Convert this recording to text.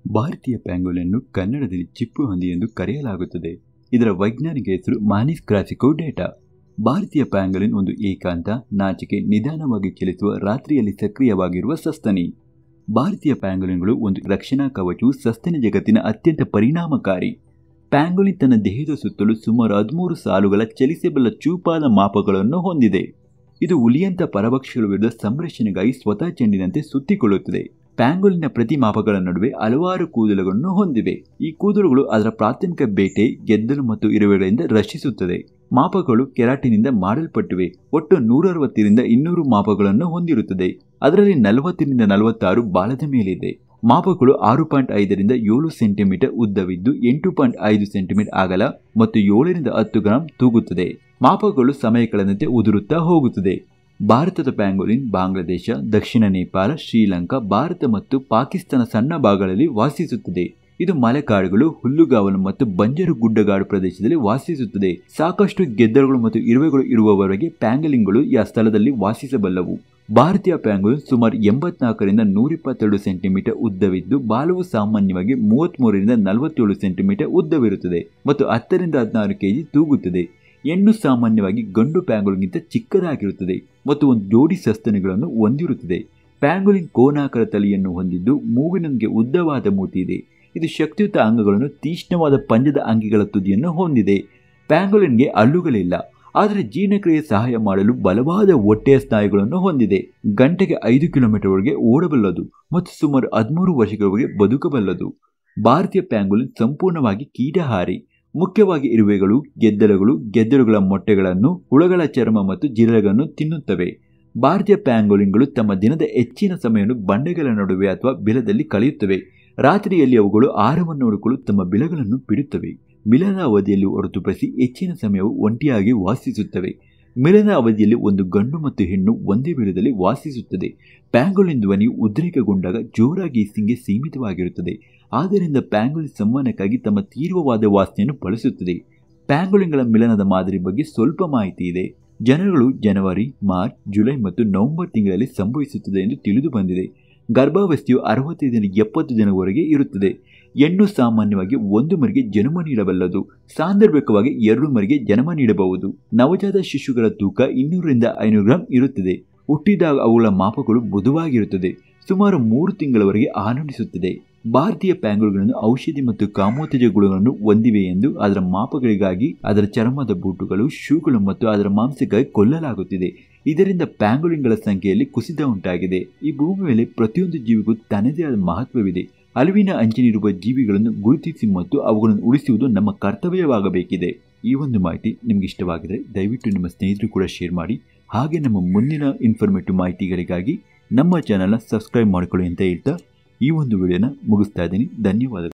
ಭಾರತೀಯ ಪ್ಯಾಂಗೋಲನ್ನು ಕನ್ನಡದಲ್ಲಿ ಚಿಪ್ಪು ಹಂದಿ ಎಂದು ಕರೆಯಲಾಗುತ್ತದೆ ಇದರ ವೈಜ್ಞಾನಿಕ ಹೆಸರು ಮಾನಿಸ್ ಕ್ರಾಸಿಕೋ ಡೇಟಾ ಭಾರತೀಯ ಪ್ಯಾಂಗೋಲಿನ್ ಒಂದು ಏಕಾಂತ ನಾಚಿಕೆ ನಿಧಾನವಾಗಿ ಚಲಿಸುವ ರಾತ್ರಿಯಲ್ಲಿ ಸಕ್ರಿಯವಾಗಿರುವ ಸಸ್ತನಿ ಭಾರತೀಯ ಪ್ಯಾಂಗೋಲಿನ್ಗಳು ಒಂದು ರಕ್ಷಣಾ ಕವಚವು ಸಸ್ತನಿ ಜಗತ್ತಿನ ಅತ್ಯಂತ ಪರಿಣಾಮಕಾರಿ ಪ್ಯಾಂಗೋಲಿನ್ ತನ್ನ ದೇಹದ ಸುತ್ತಲೂ ಸುಮಾರು ಹದಿಮೂರು ಸಾಲುಗಳ ಚಲಿಸಬಲ್ಲ ಚೂಪಾದ ಮಾಪಗಳನ್ನು ಹೊಂದಿದೆ ಇದು ಹುಲಿಯಂತ ಪರಭಕ್ಷಗಳ ವಿರುದ್ಧ ಸಂರಕ್ಷಣೆಗಾಗಿ ಸ್ವತಃ ಚೆಂಡಿನಂತೆ ಸುತ್ತಿಕೊಳ್ಳುತ್ತದೆ ಪ್ಯಾಂಗೋಲಿನ ಪ್ರತಿ ಮಾಪಗಳ ನಡುವೆ ಹಲವಾರು ಕೂದಲುಗಳನ್ನು ಹೊಂದಿವೆ ಈ ಕೂದಲುಗಳು ಅದರ ಪ್ರಾಥಮಿಕ ಬೇಟೆ ಗೆದ್ದಲು ಮತ್ತು ಇರುವೆಗಳಿಂದ ರಕ್ಷಿಸುತ್ತದೆ ಮಾಪಗಳು ಕೆರಾಟಿನಿಂದ ಮಾಡಲ್ಪಟ್ಟಿವೆ ಒಟ್ಟು ನೂರ ಅರವತ್ತರಿಂದ ಇನ್ನೂರು ಮಾಪಗಳನ್ನು ಹೊಂದಿರುತ್ತದೆ ಅದರಲ್ಲಿ ನಲವತ್ತರಿಂದ ನಲವತ್ತಾರು ಬಾಲದ ಮೇಲಿದೆ ಮಾಪಗಳು ಆರು ಪಾಯಿಂಟ್ ಐದರಿಂದ ಏಳು ಸೆಂಟಿಮೀಟರ್ ಉದ್ದವಿದ್ದು ಎಂಟು ಪಾಯಿಂಟ್ ಐದು ಸೆಂಟಿಮೀಟರ್ ಅಗಲ ಮತ್ತು ಏಳರಿಂದ ಹತ್ತು ಗ್ರಾಂ ತೂಗುತ್ತದೆ ಮಾಪಗಳು ಸಮಯ ಕಳೆದಂತೆ ಉದುರುತ್ತಾ ಹೋಗುತ್ತದೆ ಭಾರತದ ಪ್ಯಾಂಗೋಲಿನ್ ಬಾಂಗ್ಲಾದೇಶ ದಕ್ಷಿಣ ನೇಪಾಳ ಶ್ರೀಲಂಕಾ ಭಾರತ ಮತ್ತು ಪಾಕಿಸ್ತಾನ ಸಣ್ಣ ಭಾಗಗಳಲ್ಲಿ ವಾಸಿಸುತ್ತದೆ ಇದು ಮಲೆಕಾಡುಗಳು ಹುಲ್ಲುಗಾವಲು ಮತ್ತು ಬಂಜರು ಗುಡ್ಡಗಾಡು ಪ್ರದೇಶದಲ್ಲಿ ವಾಸಿಸುತ್ತದೆ ಸಾಕಷ್ಟು ಗೆದ್ದಲುಗಳು ಮತ್ತು ಇರುವೆಗಳು ಇರುವವರೆಗೆ ಪ್ಯಾಂಗಲಿನ್ಗಳು ಈ ಸ್ಥಳದಲ್ಲಿ ವಾಸಿಸಬಲ್ಲವು ಭಾರತೀಯ ಪ್ಯಾಂಗೋಲಿನ್ ಸುಮಾರು ಎಂಬತ್ನಾಲ್ಕರಿಂದ ನೂರಿಪ್ಪತ್ತೆರಡು ಸೆಂಟಿಮೀಟರ್ ಉದ್ದವಿದ್ದು ಬಾಲವು ಸಾಮಾನ್ಯವಾಗಿ ಮೂವತ್ತ್ಮೂರರಿಂದ ನಲವತ್ತೇಳು ಸೆಂಟಿಮೀಟರ್ ಉದ್ದವಿರುತ್ತದೆ ಮತ್ತು ಹತ್ತರಿಂದ ಹದಿನಾರು ಕೆಜಿ ತೂಗುತ್ತದೆ ಹೆಣ್ಣು ಸಾಮಾನ್ಯವಾಗಿ ಗಂಡು ಪ್ಯಾಂಗೋಲಿನ್ಗಿಂತ ಚಿಕ್ಕದಾಗಿರುತ್ತದೆ ಮತ್ತು ಒಂದು ಜೋಡಿ ಸಸ್ತನಿಗಳನ್ನು ಹೊಂದಿರುತ್ತದೆ ಪ್ಯಾಂಗೋಲಿನ್ ಕೋನಾಕಾರ ತಲೆಯನ್ನು ಹೊಂದಿದ್ದು ಮೂಗಿನೊಂದಿಗೆ ಉದ್ದವಾದ ಮೂತಿ ಇದೆ ಇದು ಶಕ್ತಿಯುತ ಅಂಗಗಳನ್ನು ತೀಕ್ಷ್ಣವಾದ ಪಂಜದ ಅಂಗಿಗಳ ತುದಿಯನ್ನು ಹೊಂದಿದೆ ಪ್ಯಾಂಗೋಲಿನ್ಗೆ ಹಲ್ಲುಗಳಿಲ್ಲ ಆದರೆ ಜೀರ್ಣಕ್ರಿಯೆ ಸಹಾಯ ಮಾಡಲು ಬಲವಾದ ಹೊಟ್ಟೆಯ ಸ್ನಾಯುಗಳನ್ನು ಹೊಂದಿದೆ ಗಂಟೆಗೆ ಐದು ಕಿಲೋಮೀಟರ್ವರೆಗೆ ಓಡಬಲ್ಲದು ಮತ್ತು ಸುಮಾರು ಹದಿಮೂರು ವರ್ಷಗಳವರೆಗೆ ಬದುಕಬಲ್ಲದು ಭಾರತೀಯ ಪ್ಯಾಂಗೋಲಿನ್ ಸಂಪೂರ್ಣವಾಗಿ ಕೀಟಹಾರಿ ಮುಖ್ಯವಾಗಿ ಇರುವೆಗಳು ಗೆದ್ದಲುಗಳು ಗೆದ್ದಲುಗಳ ಮೊಟ್ಟೆಗಳನ್ನು ಹುಳಗಳ ಚರ್ಮ ಮತ್ತು ಜಿರಳೆಗಳನ್ನು ತಿನ್ನುತ್ತವೆ ಭಾರತೀಯ ಪ್ಯಾಂಗೋಲಿನ್ಗಳು ತಮ್ಮ ದಿನದ ಹೆಚ್ಚಿನ ಸಮಯವನ್ನು ಬಂಡೆಗಳ ನಡುವೆ ಅಥವಾ ಬಿಲದಲ್ಲಿ ಕಳೆಯುತ್ತವೆ ರಾತ್ರಿಯಲ್ಲಿ ಅವುಗಳು ಆಹಾರವನ್ನು ಹುಡುಕಲು ತಮ್ಮ ಬಿಲಗಳನ್ನು ಬಿಡುತ್ತವೆ ಮಿಲನ ಅವಧಿಯಲ್ಲಿ ಹೊರತುಪಡಿಸಿ ಹೆಚ್ಚಿನ ಸಮಯವು ಒಂಟಿಯಾಗಿ ವಾಸಿಸುತ್ತವೆ ಮಿಲನ ಅವಧಿಯಲ್ಲಿ ಒಂದು ಗಂಡು ಮತ್ತು ಹೆಣ್ಣು ಒಂದೇ ಬಿಲದಲ್ಲಿ ವಾಸಿಸುತ್ತದೆ ಪ್ಯಾಂಗೋಲಿನ್ ಧ್ವನಿಯು ಉದ್ರೇಕಗೊಂಡಾಗ ಜೋರಾಗಿ ಸಿಂಗೆ ಸೀಮಿತವಾಗಿರುತ್ತದೆ ಆದ್ದರಿಂದ ಪ್ಯಾಂಗೋಲಿನ್ ಸಂವಹನಕ್ಕಾಗಿ ತಮ್ಮ ತೀವ್ರವಾದ ವಾಸನೆಯನ್ನು ಬಳಸುತ್ತದೆ ಪ್ಯಾಂಗೋಲಿನ್ಗಳ ಮಿಲನದ ಮಾದರಿ ಬಗ್ಗೆ ಸ್ವಲ್ಪ ಮಾಹಿತಿ ಇದೆ ಜನಗಳು ಜನವರಿ ಮಾರ್ಚ್ ಜುಲೈ ಮತ್ತು ನವೆಂಬರ್ ತಿಂಗಳಲ್ಲಿ ಸಂಭವಿಸುತ್ತದೆ ಎಂದು ತಿಳಿದು ಬಂದಿದೆ ಗರ್ಭಾವಸ್ಥೆಯು ಅರವತ್ತೈದರಿಂದ ಎಪ್ಪತ್ತು ದಿನವರೆಗೆ ಇರುತ್ತದೆ ಹೆಣ್ಣು ಸಾಮಾನ್ಯವಾಗಿ ಒಂದು ಮರಿಗೆ ಜನ್ಮ ನೀಡಬಲ್ಲದು ಸಾಂದರ್ಭಿಕವಾಗಿ ಎರಡು ಮರಿಗೆ ಜನ್ಮ ನೀಡಬಹುದು ನವಜಾತ ಶಿಶುಗಳ ತೂಕ ಇನ್ನೂರರಿಂದ ಐನೂರು ಗ್ರಾಂ ಇರುತ್ತದೆ ಹುಟ್ಟಿದಾಗ ಅವುಗಳ ಮಾಪಗಳು ಮೃದುವಾಗಿರುತ್ತದೆ ಸುಮಾರು ಮೂರು ತಿಂಗಳವರೆಗೆ ಆನಂದಿಸುತ್ತದೆ ಭಾರತೀಯ ಪ್ಯಾಂಗೋಲ್ಗಳನ್ನು ಔಷಧಿ ಮತ್ತು ಕಾಮೋತ್ತೇಜ ಗುಣಗಳನ್ನು ಹೊಂದಿವೆ ಎಂದು ಅದರ ಮಾಪಗಳಿಗಾಗಿ ಅದರ ಚರ್ಮದ ಬೂಟುಗಳು ಶೂಗಳು ಮತ್ತು ಅದರ ಮಾಂಸಕ್ಕಾಗಿ ಕೊಲ್ಲಲಾಗುತ್ತಿದೆ ಇದರಿಂದ ಪ್ಯಾಂಗೋಲಿನ್ಗಳ ಸಂಖ್ಯೆಯಲ್ಲಿ ಕುಸಿತ ಉಂಟಾಗಿದೆ ಈ ಭೂಮಿ ಮೇಲೆ ಪ್ರತಿಯೊಂದು ಜೀವಿಗೂ ತನ್ನದೇ ಆದ ಮಹತ್ವವಿದೆ ಅಳಿವಿನ ಅಂಚಿನಿರುವ ಜೀವಿಗಳನ್ನು ಗುರುತಿಸಿ ಮತ್ತು ಅವುಗಳನ್ನು ಉಳಿಸುವುದು ನಮ್ಮ ಕರ್ತವ್ಯವಾಗಬೇಕಿದೆ ಈ ಒಂದು ಮಾಹಿತಿ ನಿಮ್ಗೆ ಇಷ್ಟವಾಗಿದ್ರೆ ದಯವಿಟ್ಟು ನಿಮ್ಮ ಸ್ನೇಹಿತರು ಕೂಡ ಶೇರ್ ಮಾಡಿ ಹಾಗೆ ನಮ್ಮ ಮುಂದಿನ ಇನ್ಫಾರ್ಮೇಟಿವ್ ಮಾಹಿತಿಗಳಿಗಾಗಿ ನಮ್ಮ ಚಾನಲ್ನ ಸಬ್ಸ್ಕ್ರೈಬ್ ಮಾಡಿಕೊಳ್ಳಿ ಅಂತ ಹೇಳ್ತಾ ಈ ಒಂದು ವಿಡಿಯೋನ ಮುಗಿಸ್ತಾ ಇದ್ದೀನಿ ಧನ್ಯವಾದಗಳು